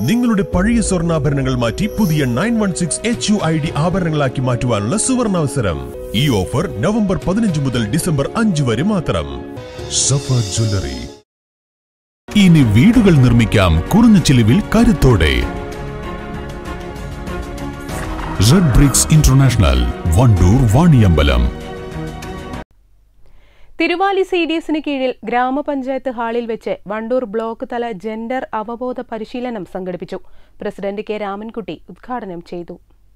നിങ്ങളുടെ പഴയ സ്വർണ്ണാഭരണങ്ങൾ മാറ്റി പുതിയ nine one six H U I D ആഭരണങ്ങളാക്കി മാറ്റുവാനുള്ള സുവർണാവസരം ഈ ഓഫർ നവംബർ പതിനഞ്ച് മുതൽ ഡിസംബർ അഞ്ച് വരെ മാത്രം സഫ ജ്വല്ലറി ഇനി വീടുകൾ നിർമ്മിക്കാം കുറഞ്ഞ ചിലവിൽ കരുത്തോടെ red bricks international Wandoor Vaniyambalam Thiruvali C D എസിന് കീഴിൽ ഗ്രാമപഞ്ചായത്ത് ഹാളിൽ വെച്ച് വണ്ടൂർ ബ്ലോക്ക് തല ജെൻഡർ അവബോധ പരിശീലനം സംഘടിപ്പിച്ചു പ്രസിഡന്റ് കെ രാമൻകുട്ടി ഉദ്ഘാടനം ചെയ്തു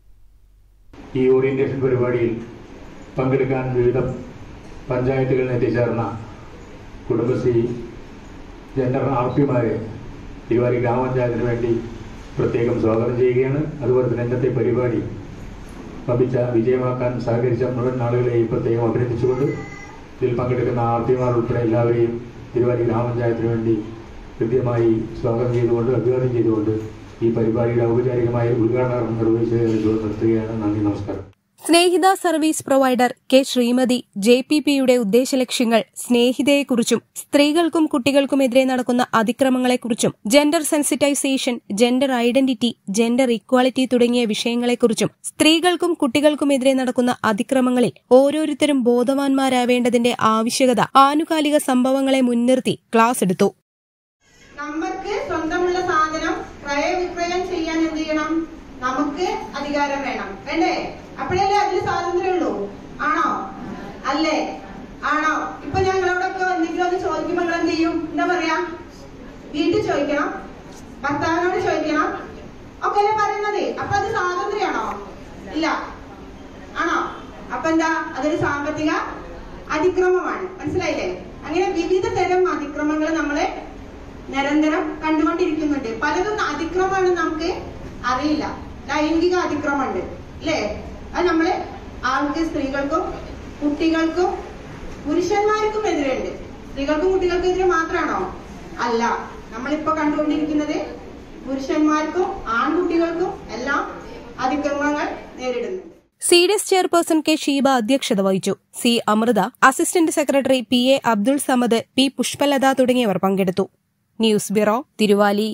ഈ ഓറിയന്റേഷൻ പരിപാടിയിൽ പങ്കെടുക്കാൻ വിവിധ പഞ്ചായത്തുകളിൽ എത്തിച്ചേർന്ന കുടുംബശ്രീ ജനറൽ ആർ പിമാരെ തിരുവാലി ഗ്രാമപഞ്ചായത്തിന് വേണ്ടി പ്രത്യേകം സ്വാഗതം ചെയ്യുകയാണ് അതുപോലെ തന്നെ ഇന്നത്തെ പരിപാടി വമ്പിച്ച വിജയമാക്കാൻ സഹകരിച്ച മുഴുവൻ ആളുകളെയും പ്രത്യേകം അഭിനന്ദിച്ചുകൊണ്ട് ഇതിൽ പങ്കെടുക്കുന്ന ആർ പിമാർ ഉൾപ്പെടെ എല്ലാവരെയും തിരുവാലി ഗ്രാമപഞ്ചായത്തിന് വേണ്ടി കൃത്യമായി സ്വാഗതം ചെയ്തുകൊണ്ട് അഭിവാദ്യം ചെയ്തുകൊണ്ട് ഈ പരിപാടിയുടെ ഔപചാരികമായ ഉദ്ഘാടനം നിർവഹിച്ച് നിർത്തുകയാണ് നന്ദി നമസ്കാരം Snehitha service provider K Shrimati J P പിയുടെ ഉദ്ദേശലക്ഷ്യങ്ങൾ സ്നേഹിതയെക്കുറിച്ചും സ്ത്രീകൾക്കും കുട്ടികൾക്കുമെതിരെ നടക്കുന്ന അതിക്രമങ്ങളെക്കുറിച്ചും gender sensitisation gender identity gender equality തുടങ്ങിയ വിഷയങ്ങളെക്കുറിച്ചും സ്ത്രീകൾക്കും കുട്ടികൾക്കുമെതിരെ നടക്കുന്ന അതിക്രമങ്ങളിൽ ഓരോരുത്തരും ബോധവാന്മാരാവേണ്ടതിന്റെ ആവശ്യകത ആനുകാലിക സംഭവങ്ങളെ മുൻനിർത്തി ക്ലാസ് എടുത്തു നമുക്ക് സ്വന്തമുള്ള സാധനം ക്രയവിക്രയം ചെയ്യാൻ എന്ത് ചെയ്യണം നമുക്ക് അധികാരം വേണം വേണ്ടേ അപ്പോഴല്ലേ അതിന് സ്വാതന്ത്ര്യമുള്ളൂ ആണോ അല്ലേ ആണോ ഇപ്പൊ ഞങ്ങളോടൊക്കെ എന്തെങ്കിലും ഒന്ന് ചോദിക്കുമ്പോ നിങ്ങൾ എന്ത് ചെയ്യും എന്താ പറയാ വീട്ടിൽ ചോദിക്കണം ഭർത്താവിനോട് ചോദിക്കണം ഒക്കെ അല്ലേ പറയുന്നത് അപ്പൊ അത് സ്വാതന്ത്ര്യമാണോ ഇല്ല ആണോ അപ്പൊ എന്താ അതൊരു സാമ്പത്തിക അതിക്രമമാണ് മനസ്സിലായില്ലേ അങ്ങനെ വിവിധ തരം അതിക്രമങ്ങൾ നമ്മള് നിരന്തരം കണ്ടുകൊണ്ടിരിക്കുന്നുണ്ട് പലതും അതിക്രമമാണ് നമുക്ക് അറിയില്ല ലൈംഗിക അതിക്രമമുണ്ട് അല്ലേ അത് നമ്മള് ആൾക്ക് സ്ത്രീകൾക്കും കുട്ടികൾക്കും പുരുഷന്മാർക്കും എതിരെയുണ്ട് സ്ത്രീകൾക്കും കുട്ടികൾക്കും എതിരെ മാത്രമാണോ അല്ല നമ്മളിപ്പോ കണ്ടുകൊണ്ടിരിക്കുന്നത് പുരുഷന്മാർക്കും ആൺകുട്ടികൾക്കും എല്ലാം അതിക്രമങ്ങൾ നേരിടുന്നുണ്ട് C D S chairperson K Sheeba അധ്യക്ഷത വഹിച്ചു C Amrutha assistant secretary P A Abdul Samad P Pushpalatha തുടങ്ങിയവർ പങ്കെടുത്തു ന്യൂസ് ബ്യൂറോ തിരുവാലി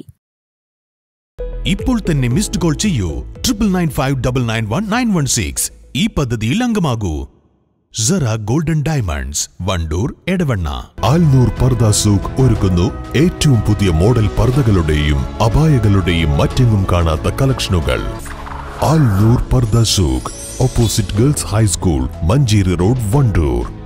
ഇപ്പോൾ തന്നെ മിസ്ഡ് കോൾ ചെയ്യൂ triple nine five double nine one nine one six ഈ പദ്ധതിയിൽ അംഗമാകൂ Zara golden diamonds Wandoor Edavanna Alnoor Pardha Souq ഒരുക്കുന്നു ഏറ്റവും പുതിയ മോഡൽ പർദകളുടെയും അപായകളുടെയും മറ്റെങ്ങും കാണാത്ത കളക്ഷനുകൾ Alnoor Pardha Souq opposite girls high school Manjeri road Wandoor